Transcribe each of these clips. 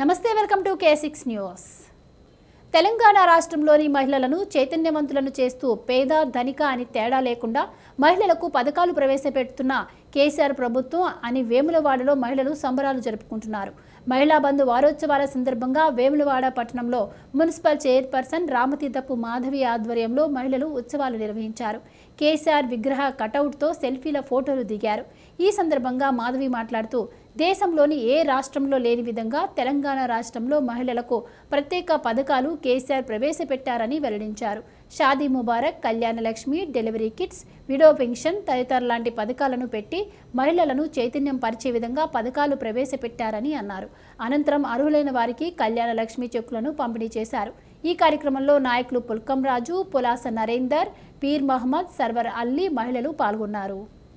నమస్తే welcome to K six news Telangana రాష్ట్రంలోని మహిళలను చైతన్యవంతులను చేస్తూ పేద ధనిక అని తేడా లేకుండా మహిళలకు పథకాలు ప్రవేశపెడుతున్న కేసీఆర్ ప్రభుత్వం అని వేములవాడలో మహిళలు సంబరాలు జరుపుకుంటున్నారు మహిళా బంధు వారోత్సవాల సందర్భంగా వేములవాడ పట్టణంలో మున్సిపల్ చైర్పర్సన్ రామతీర్థపు మాధవి ఆధ్వర్యంలో మహిళలు ఉత్సవాలు నిర్వహించారు కేసీఆర్ విగ్రహ కటౌట్తో సెల్ఫీల ఫోటోలు దిగారు ఈ సందర్భంగా మాధవి మాట్లాడుతూ దేశంలోని ఏ రాష్ట్రంలో లేని విధంగా తెలంగాణ రాష్ట్రంలో మహిళలకు ప్రత్యేక పథకాలు కేసీఆర్ ప్రవేశపెట్టారని వెల్లడించారు Shaadi Mubarak Kalyana Lakshmi delivery kits widow pension తదితర లాంటి పథకాలను పెట్టి మహిళలను చైతన్యం పరిచే విధంగా పథకాలు ప్రవేశపెట్టారని అన్నారు అనంతరం అర్హులైన వారికి కళ్యాణ లక్ష్మి చెక్కులను పంపిణీ చేశారు ఈ కార్యక్రమంలో నాయకులు పుల్కం రాజు పులాస నరేందర్ పీర్ మహమ్మద్ సర్వర్ అల్లీ మహిళలు పాల్గొన్నారు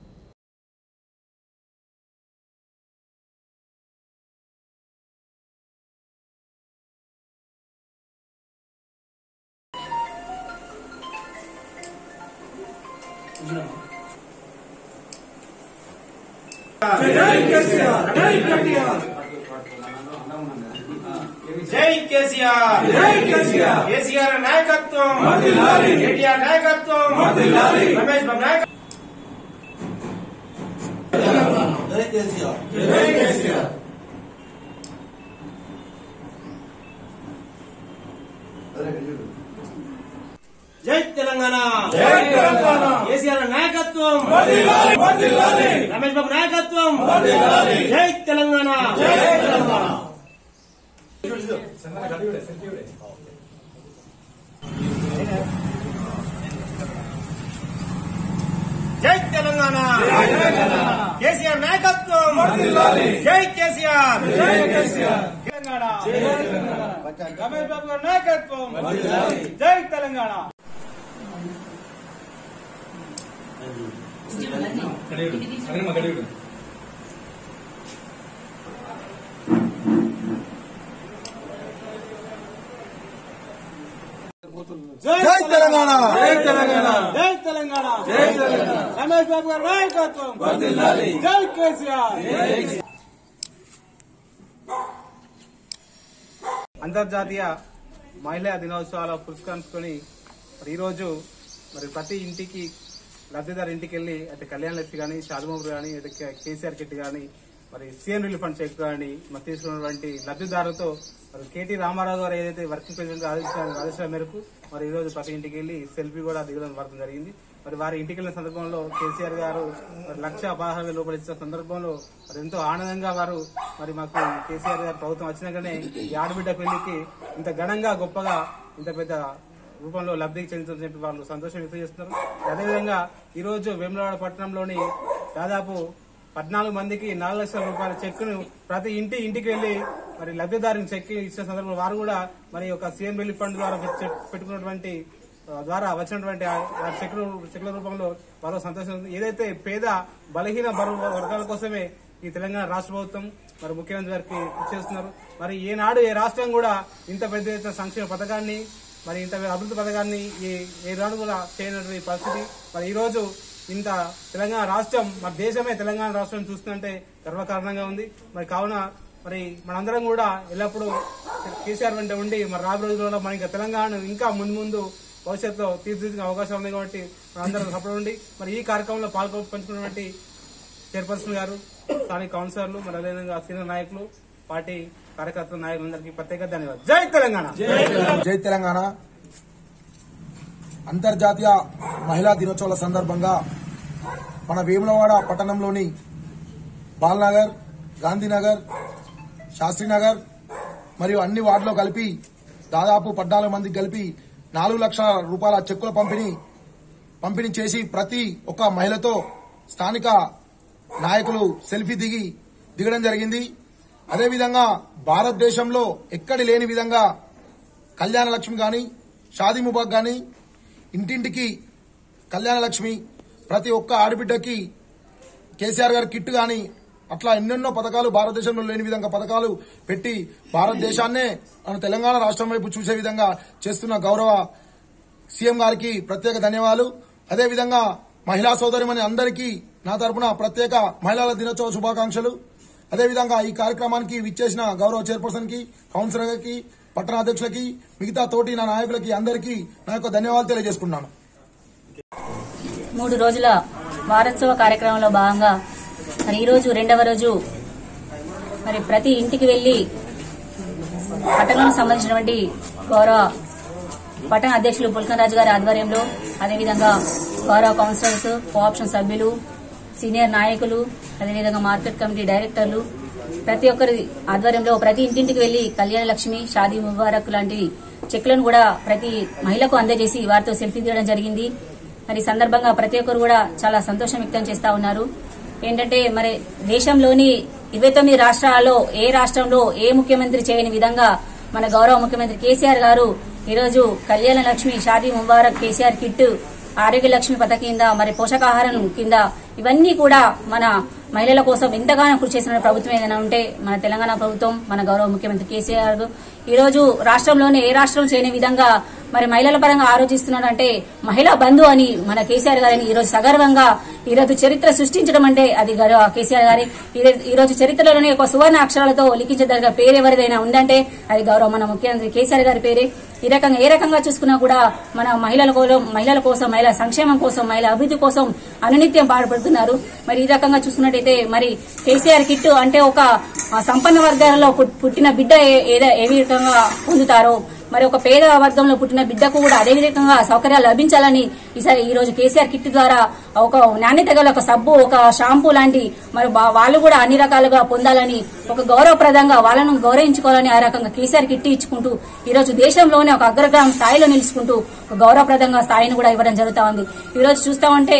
జై కేసీఆర్ జై కేసీఆర్ కేసీఆర్ నాయకత్వం కేటీఆర్ నాయకత్వం రమేష్ బాబు నాయకత్వం జై కేసీఆర్ జై కేసీఆర్ జై తెలంగాణ జై తెలంగాణ కేసీఆర్ నాయకత్వం రమేష్ బాబు నాయకత్వం జై తెలంగాణ జై తెలంగాణ జై తెలంగాణ కేసీఆర్ నాయకత్వం జై కేసీఆర్ జై కేసీఆర్ తెలంగాణ రమేష్ బాబు గారి నాయకత్వం జై తెలంగాణ జై తెలంగాణ! జై తెలంగాణ జై తెలంగాణ జై తెలంగాణ రమేష్ బాబు గారి నాయకత్వం జై కేసీఆర్ అంతర్జాతీయ మహిళా దినోత్సవాల పురస్కరించుకొని మరి ఈరోజు మరి ప్రతి ఇంటికి లబ్ధిదారు ఇంటికి వెళ్ళి అయితే కళ్యాణ లక్ష్మి కానీ షాదుబాబు కానీ అయితే కే- కేసీఆర్ కిట్ కానీ మరి సీఎం రిలీఫ్ ఫండ్ చెక్ కానీ మరి తీసుకున్నటువంటి లబ్ధిదారులతో మరి కేటీ రామారావు గారు ఏదైతే వర్కింగ్ ప్రెసిడెంట్ ఆదేశాల ఆదేశాల మేరకు మరి ఈ రోజు ప్రతి ఇంటికి వెళ్ళి సెల్ఫీ కూడా దిగడం వరకు జరిగింది మరి వారి ఇంటికి వెళ్ళిన సందర్భంలో కేసీఆర్ గారు మరి లక్ష పదహారు వేల రూపాయలు ఇచ్చిన సందర్భంలో మరి ఎంతో ఆనందంగా వారు మరి మాకు కేసీఆర్ గారు ప్రభుత్వం వచ్చినాకనే ఈ ఆడబిడ్డ పెళ్లికి ఇంత ఘనంగా గొప్పగా ఇంత పెద్ద రూపంలో లబ్ధి చెందుతుందని చెప్పి వాళ్ళు సంతోషం వ్యక్తం చేస్తున్నారు అదేవిధంగా ఈ రోజు వేములవాడ పట్టణంలోని దాదాపు పద్నాలుగు మందికి నాలుగు లక్షల రూపాయల చెక్కును ప్రతి ఇంటి ఇంటికి వెళ్లి మరి లబ్ధిదారుని చెక్ ఇచ్చిన సందర్భంలో వారు కూడా మరి ఒక సీఎం రిలీఫ్ ఫండ్ ద్వారా చెక్ పెట్టుకున్నటువంటి ఆ, ద్వారా వచ్చినటువంటి ఆ ఆ చెక్కుల చెక్కుల రూపంలో వారు సంతోషం ఉంది. ఏదైతే పేద బలహీన బరువు వర్గాల కోసమే ఈ తెలంగాణ రాష్ట్ర ప్రభుత్వం మరి ముఖ్యమంత్రి గారికి కృషి చేస్తున్నారు మరి ఏనాడు ఏ రాష్ట్రం కూడా ఇంత పెద్ద ఎత్తున సంక్షేమ పథకాన్ని మరి ఇంత అభివృద్ధి పథకాన్ని ఈ ఏ నాడు కూడా చేయనటువంటి పరిస్థితి మరి ఈ రోజు ఇంత తెలంగాణ రాష్ట్రం మరి దేశమే తెలంగాణ రాష్ట్రం చూస్తుందంటే గర్వకారణంగా ఉంది మరి కావున మరి మనందరం కూడా ఎల్లప్పుడూ కేసీఆర్ వెంట ఉండి మరి రాబోయే రోజుల్లో మన ఇంకా తెలంగాణను ఇంకా ముందు ముందు భవిష్యత్తులో తీర్చిదిద్దిన అవకాశం ఉంది కాబట్టి మనందరం సపోర్ట్ ఉండి మరి ఈ కార్యక్రమంలో పాల్గొ పంచుకున్నటువంటి చైర్పర్సన్ గారు స్థానిక కౌన్సిలర్లు మరి అదేవిధంగా సీనియర్ నాయకులు పార్టీ కార్యకర్తల నాయకులందరికీ ప్రత్యేక ధన్యవాదాలు జై తెలంగాణ జై తెలంగాణ అంతర్జాతీయ మహిళా దినోత్సవాల సందర్భంగా మన వేములవాడ పట్టణంలోని బాల్నగర్ గాంధీనగర్ శాస్త్రీనగర్ మరియు అన్ని వార్డులో కలిపి దాదాపు పద్నాలుగు మందికి కలిపి నాలుగు లక్షల రూపాయల చెక్కుల పంపిణీ పంపిణీ చేసి ప్రతి ఒక్క మహిళతో స్థానిక నాయకులు సెల్ఫీ దిగి దిగడం జరిగింది అదేవిధంగా భారతదేశంలో ఎక్కడి లేని విధంగా కళ్యాణ లక్ష్మి కానీ షాదీ ముబాక్ కానీ ఇంటింటికి కళ్యాణ లక్ష్మి ప్రతి ఒక్క ఆడబిడ్డకి కేసీఆర్ గారి కిట్ కానీ అట్లా ఎన్నెన్నో పథకాలు భారతదేశంలో లేని విధంగా పథకాలు పెట్టి భారతదేశాన్నే మన తెలంగాణ రాష్ట్రం వైపు చూసే విధంగా చేస్తున్న గౌరవ సీఎం గారికి ప్రత్యేక ధన్యవాదాలు అదేవిధంగా మహిళా సోదరిమని అందరికీ నా తరపున ప్రత్యేక మహిళల దినోత్సవ శుభాకాంక్షలు అదేవిధంగా ఈ కార్యక్రమానికి విచ్చేసిన గౌరవ చైర్పర్సన్ కి కౌన్సిలర్ కి పట్టణ అధ్యక్షులకి మిగతా తోటి నా నాయకులకి అందరికీ నా యొక్క ధన్యవాదాలు తెలియజేసుకున్నాను మూడు రోజుల వారోత్సవ కార్యక్రమంలో భాగంగా మరి ఈరోజు రెండవ రోజు మరి ప్రతి ఇంటికి వెళ్లి పట్టణానికి సంబంధించినటువంటి గౌరవ పట్టణ అధ్యక్షులు పుల్కన్ రాజు గారి ఆధ్వర్యంలో అదేవిధంగా గౌరవ కౌన్సిలర్స్ కోఆప్షన్ సభ్యులు సీనియర్ నాయకులు అదేవిధంగా మార్కెట్ కమిటీ డైరెక్టర్లు ప్రతి ఒక్కరి ఆధ్వర్యంలో ప్రతి ఇంటింటికి వెళ్లి కళ్యాణ లక్ష్మి షాదీ ముబారక్ లాంటి చెక్లను కూడా ప్రతి మహిళకు అందజేసి వారితో సెల్ఫీ తీయడం జరిగింది మరి ఈ సందర్భంగా ప్రతి ఒక్కరు కూడా చాలా సంతోషం వ్యక్తం చేస్తా ఉన్నారు ఏంటంటే మరి దేశంలోని ఇరవై తొమ్మిది రాష్ట్రాల్లో ఏ రాష్ట్రంలో ఏ ముఖ్యమంత్రి చేయని విధంగా మన గౌరవ ముఖ్యమంత్రి కేసీఆర్ గారు ఈరోజు కళ్యాణ లక్ష్మి షాదీ ముబారక్ కేసీఆర్ కిట్ ఆరోగ్య లక్ష్మి పథకం కింద మరి పోషకాహారం కింద ఇవన్నీ కూడా మన మహిళల కోసం ఎంతగానో కృషి చేసిన ప్రభుత్వం ఏదైనా ఉంటే మన తెలంగాణ ప్రభుత్వం మన గౌరవ ముఖ్యమంత్రి కేసీఆర్ ఈ రోజు రాష్ట్రంలోనే ఏ రాష్ట్రం చేయని విధంగా మరి మహిళల పరంగా ఆలోచిస్తున్నాడంటే మహిళా బంధు అని మన కేసీఆర్ గారిని ఈ రోజు సగర్వంగా ఈ రోజు చరిత్ర సృష్టించడం అంటే అది గౌరవ కేసీఆర్ గారి ఈ రోజు- ఈ రోజు చరిత్రలోనే ఒక సువర్ణ అక్షరాలతో లిఖించదగ్గ పేరు ఎవరిదైనా ఉందంటే అది గౌరవ మన ముఖ్యమంత్రి కేసీఆర్ గారి పేరే ఈ రకంగా ఏ రకంగా చూసుకున్నా కూడా మన మహిళల కోసం మహిళల కోసం మహిళల సంక్షేమం కోసం మహిళల అభివృద్ధి కోసం అనునిత్యం పాటుపడుతున్నారు మరి ఈ రకంగా చూసుకున్నట్టయితే మరి కేసీఆర్ కిట్ అంటే ఒక ఆ, సంపన్న వర్గాలలో పుట్- పుట్టిన బిడ్డ ఏ- ఏద- ఏ విధంగా పొందుతారో మరి ఒక పేద వర్గంలో పుట్టిన బిడ్డకు కూడా అదే విధంగా సౌకర్యాలు లభించాలని ఈసారి ఈ రోజు కేసీఆర్ కిట్ ద్వారా ఒక నాణ్యత గల ఒక సబ్బు ఒక షాంపూ లాంటి మరి వా- వాళ్ళు కూడా అన్ని రకాలుగా పొందాలని ఒక గౌరవప్రదంగా వాళ్ళను గౌరవించుకోవాలని ఆ రకంగా కేసీఆర్ కిట్ ఇచ్చుకుంటూ ఈ రోజు దేశంలోనే ఒక అగ్రగ్రామ స్థాయిలో నిలుచుకుంటూ ఒక గౌరవప్రదంగా స్థాయిని కూడా ఇవ్వడం జరుగుతా ఉంది ఈ రోజు చూస్తామంటే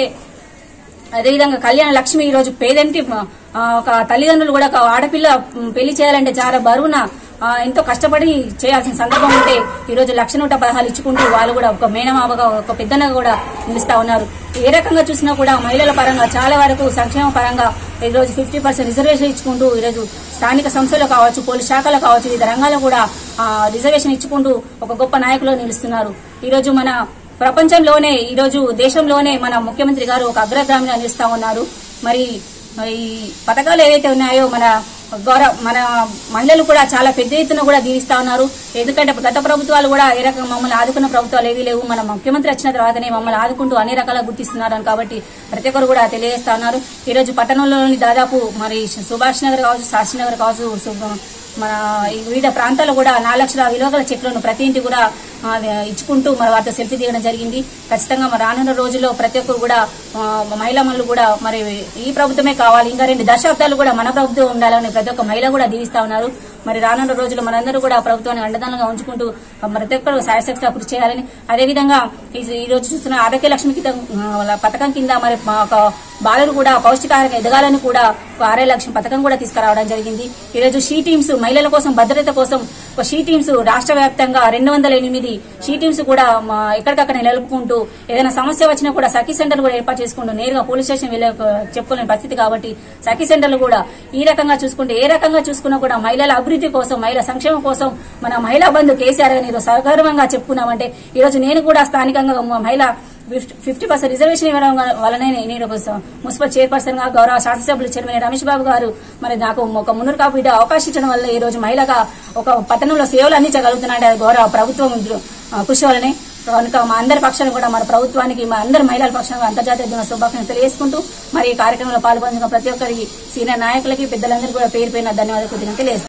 అదేవిధంగా కళ్యాణ లక్ష్మి ఈ రోజు పేదంటి ఆ, ఒక తల్లిదండ్రులు కూడా ఒక ఆడపిల్ల మ్, పెళ్లి చేయాలంటే చాలా బరువున ఆ, ఎంతో కష్టపడి చేయాల్సిన సందర్భం ఉంటే ఈ రోజు లక్ష నూట పదహారు ఇచ్చుకుంటూ వాళ్ళు కూడా ఒక మేనమావగా ఒక పెద్దనగా కూడా నిలుస్తా ఉన్నారు ఏ రకంగా చూసినా కూడా మహిళల పరంగా చాలా వరకు సంక్షేమ పరంగా ఈ రోజు ఫిఫ్టీ పర్సెంట్ రిజర్వేషన్ ఇచ్చుకుంటూ ఈ రోజు స్థానిక సంస్థలు కావచ్చు పోలీస్ శాఖలు కావచ్చు వివిధ రంగాల్లో కూడా ఆ, రిజర్వేషన్ ఇచ్చుకుంటూ ఒక గొప్ప నాయకులు నిలుస్తున్నారు ఈ రోజు మన ప్రపంచంలోనే ఈ రోజు దేశంలోనే మన ముఖ్యమంత్రి గారు ఒక అగ్రగామిగా నిలుస్తా ఉన్నారు మరి ఈ పథకాలు ఏవైతే ఉన్నాయో మన గౌరవ మన మహిళలు కూడా చాలా పెద్ద ఎత్తున కూడా దీవిస్తా ఉన్నారు ఎందుకంటే గత ప్రభుత్వాలు కూడా ఏ రకంగా మమ్మల్ని ఆదుకున్న ప్రభుత్వాలు ఏవీ లేవు మన ముఖ్యమంత్రి వచ్చిన తర్వాతనే మమ్మల్ని ఆదుకుంటూ అన్ని రకాలుగా గుర్తిస్తున్నారు అని కాబట్టి ప్రతి ఒక్కరు కూడా తెలియజేస్తా ఉన్నారు ఈ రోజు పట్టణంలోని దాదాపు మరి సుభాష్ నగర్ కావచ్చు శాస్త్రి నగర్ కావచ్చు సు- మన ఈ వివిధ ప్రాంతాల్లో కూడా నాలుగు లక్షల విలువ గల చెట్లను ప్రతి ఇంటి కూడా ఆ, ఇచ్చుకుంటూ మరి వారితో సెల్ఫీ దిగడం జరిగింది ఖచ్చితంగా మరి రానున్న రోజుల్లో ప్రతి ఒక్కరు కూడా ఆ, మహిళా మనులు కూడా మరి ఈ ప్రభుత్వమే కావాలి ఇంకా రెండు దశాబ్దాలు కూడా మన ప్రభుత్వం ఉండాలని ప్రతి ఒక్క మహిళ కూడా దీవిస్తా ఉన్నారు మరి రానున్న రోజుల్లో మనందరూ కూడా ప్రభుత్వాన్ని అండదండగా ఉంచుకుంటూ ఆ, ప్రతి ఒక్కరు సాయశక్తిగా కృషి చేయాలని అదేవిధంగా ఈ- ఈ రోజు చూస్తున్న ఆరోగ్య లక్ష్మి కింద ఆ, వాళ్ళ పథకం కింద మరి మా ఒక బాలలు కూడా పౌష్టికాహారంగా ఎదగాలని కూడా ఒక ఆరోగ్య లక్ష్యం పథకం కూడా తీసుకురావడం జరిగింది ఈ రోజు షీ టీమ్స్ మహిళల కోసం భద్రత కోసం ఒక షీ టీమ్స్ రాష్ట్ర వ్యాప్తంగా రెండు వందల ఎనిమిది షీ టీమ్స్ కూడా మా ఎక్కడికక్కడ నిలుపుకుంటూ ఏదైనా సమస్య వచ్చినా కూడా సఖీ సెంటర్ కూడా ఏర్పాటు చేసుకుంటూ నేరుగా పోలీస్ స్టేషన్ వెళ్ళే చెప్పుకోలేని పరిస్థితి కాబట్టి సఖీ సెంటర్లు కూడా ఈ రకంగా చూసుకుంటే ఏ రకంగా చూసుకున్నా కూడా మహిళల అభివృద్ధి కోసం మహిళల సంక్షేమం కోసం మన మహిళా బంధు కేసీఆర్ అని ఈరోజు సగర్వంగా చెప్పుకున్నామంటే ఈ రోజు నేను కూడా స్థానికంగా మా మహిళ ఫిఫ్టీ పర్సెంట్ రిజర్వేషన్ ఇవ్వడం వల్లనే నేను ఒక స- మున్సిపల్ చైర్పర్సన్ గా గౌరవ శాసనసభ్యులు చైర్మన్ రమేష్ బాబు గారు మరి నాకు ఒక మున్నూరు కాపు బిడ్డ అవకాశం ఇచ్చడం వల్ల ఈ రోజు మహిళగా ఒక పట్టణంలో సేవలు అందించగలుగుతున్నాడు అది గౌరవ ప్రభుత్వం ఆ, కృషి వల్లనే కనుక మా అందరి పక్షాన్ని కూడా మన ప్రభుత్వానికి మా అందరి మహిళల పక్షాన్ని అంతర్జాతీయ దిన శుభాకాంక్షలు తెలియజేసుకుంటూ మరి ఈ కార్యక్రమంలో పాల్గొన్న ప్రతి ఒక్కరికి సీనియర్ నాయకులకి పెద్దలందరికీ కూడా పేరు పేరున ధన్యవాదాలు తెలియజేస్తాను